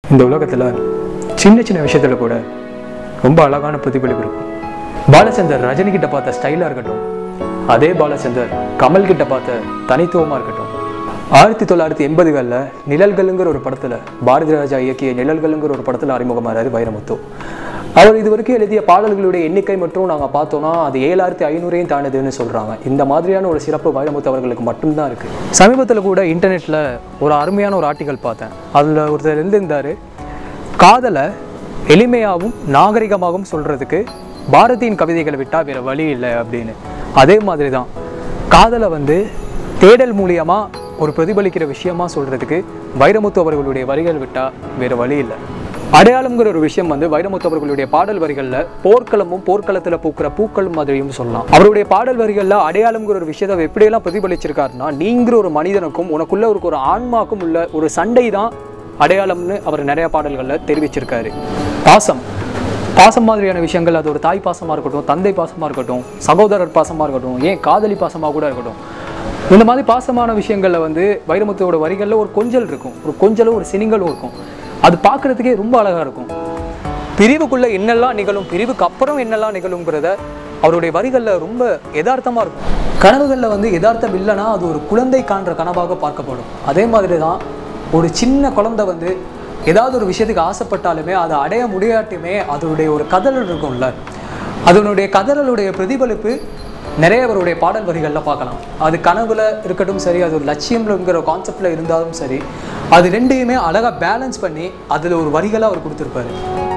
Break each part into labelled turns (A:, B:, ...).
A: இந்த உலகத்தில் சின்ன சின்ன விஷயத்தில் கூட ரொம்ப அழகான பிரதிபலிப்பு இருக்கும் பாலச்சந்தர் ரஜினி கிட்ட பார்த்த ஸ்டைலாக இருக்கட்டும் அதே பாலச்சந்தர் கமல் கிட்ட பார்த்த தனித்துவமாக இருக்கட்டும் ஆயிரத்தி தொள்ளாயிரத்தி எண்பதுகளில் நிழல்களுங்கிற ஒரு படத்தில் பாரதி ராஜா இயக்கிய நிழல்களுங்கிற ஒரு படத்தில் அறிமுகமாறாரு வைரமுத்து அவர் இது வரைக்கும் எழுதிய பாடல்களுடைய எண்ணிக்கை மட்டும் நாங்கள் பார்த்தோம்னா அது ஏழாயிரத்தி ஐநூறையும் தாண்டுதுன்னு சொல்கிறாங்க இந்த மாதிரியான ஒரு சிறப்பு வைரமுத்து அவர்களுக்கு மட்டும்தான் இருக்குது சமீபத்தில் கூட இன்டர்நெட்டில் ஒரு அருமையான ஒரு ஆர்டிக்கல் பார்த்தேன் அதில் ஒருத்தர் இருந்திருந்தார் காதலை எளிமையாகவும் நாகரிகமாகவும் சொல்கிறதுக்கு பாரதியின் கவிதைகளை விட்டால் வேறு வழி இல்லை அப்படின்னு அதே மாதிரி தான் காதலை வந்து தேடல் மூலியமாக ஒரு பிரதிபலிக்கிற விஷயமா சொல்கிறதுக்கு வைரமுத்து அவர்களுடைய வரிகள் விட்டால் வேறு வழி இல்லை அடையாளம்ங்கிற ஒரு விஷயம் வந்து வைரமுத்து அவர்களுடைய பாடல் வரிகளில் போர்க்களமும் போர்க்களத்தில் பூக்கிற பூக்கள் மாதிரியும் சொல்லலாம் அவருடைய பாடல் வரிகளில் அடையாளம்ங்கிற ஒரு விஷயத்தை அவர் எப்படியெல்லாம் பிரதிபலிச்சிருக்காருன்னா நீங்கிற ஒரு மனிதனுக்கும் உனக்குள்ள ஒரு ஒரு ஆன்மாக்கும் உள்ள ஒரு சண்டை தான் அடையாளம்னு அவர் நிறைய பாடல்களில் தெரிவிச்சிருக்காரு பாசம் பாசம் மாதிரியான விஷயங்கள் அது ஒரு தாய் பாசமாக இருக்கட்டும் தந்தை பாசமாக இருக்கட்டும் சகோதரர் பாசமாக இருக்கட்டும் ஏன் காதலி பாசமாக கூட இருக்கட்டும் இந்த மாதிரி பாசமான விஷயங்களில் வந்து வைரமுத்துவோட வரிகளில் ஒரு கொஞ்சல் இருக்கும் ஒரு கொஞ்சலும் ஒரு சினிங்களும் இருக்கும் அது பார்க்குறதுக்கே ரொம்ப அழகாக இருக்கும் பிரிவுக்குள்ள என்னெல்லாம் நிகழும் பிரிவுக்கு அப்புறம் என்னெல்லாம் நிகழுங்கிறத அவருடைய வரிகளில் ரொம்ப யதார்த்தமாக இருக்கும் கனவுகளில் வந்து யதார்த்தம் இல்லைன்னா அது ஒரு குழந்தை காண்ற கனவாக பார்க்கப்படும் அதே மாதிரி தான் ஒரு சின்ன குழந்தை வந்து ஏதாவது ஒரு விஷயத்துக்கு ஆசைப்பட்டாலுமே அதை அடைய முடியாட்டுமே அதனுடைய ஒரு கதறல் இருக்கும்ல அதனுடைய கதறலுடைய பிரதிபலிப்பு நிறைய அவருடைய பாடல் வரிகளில் பார்க்கலாம் அது கனவுல இருக்கட்டும் சரி அது ஒரு லட்சியம்ங்கிற கான்செப்டில் இருந்தாலும் சரி அது ரெண்டையுமே அழகாக பேலன்ஸ் பண்ணி அதில் ஒரு வரிகளாக அவர் கொடுத்துருப்பாரு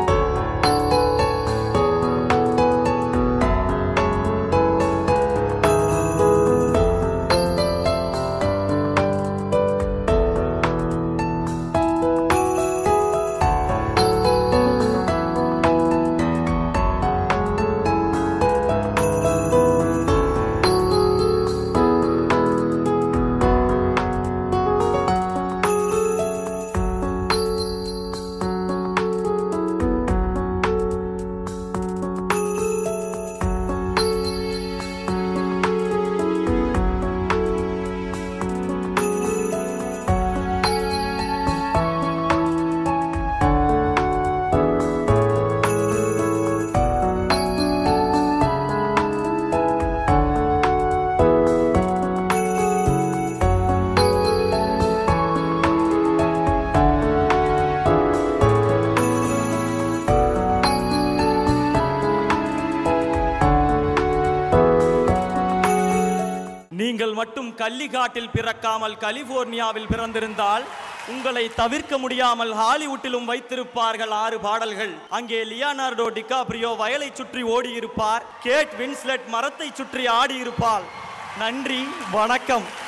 B: நீங்கள் மட்டும் கள்ளிக்காட்டில் பிறக்காமல் கலிபோர்னியாவில் பிறந்திருந்தால் உங்களை தவிர்க்க முடியாமல் ஹாலிவுட்டிலும் வைத்திருப்பார்கள் ஆறு பாடல்கள் அங்கே லியானார்டோ டிகாப்ரியோ வயலை சுற்றி ஓடியிருப்பார் கேட் வின்ஸ்லெட் மரத்தை சுற்றி ஆடியிருப்பாள் நன்றி வணக்கம்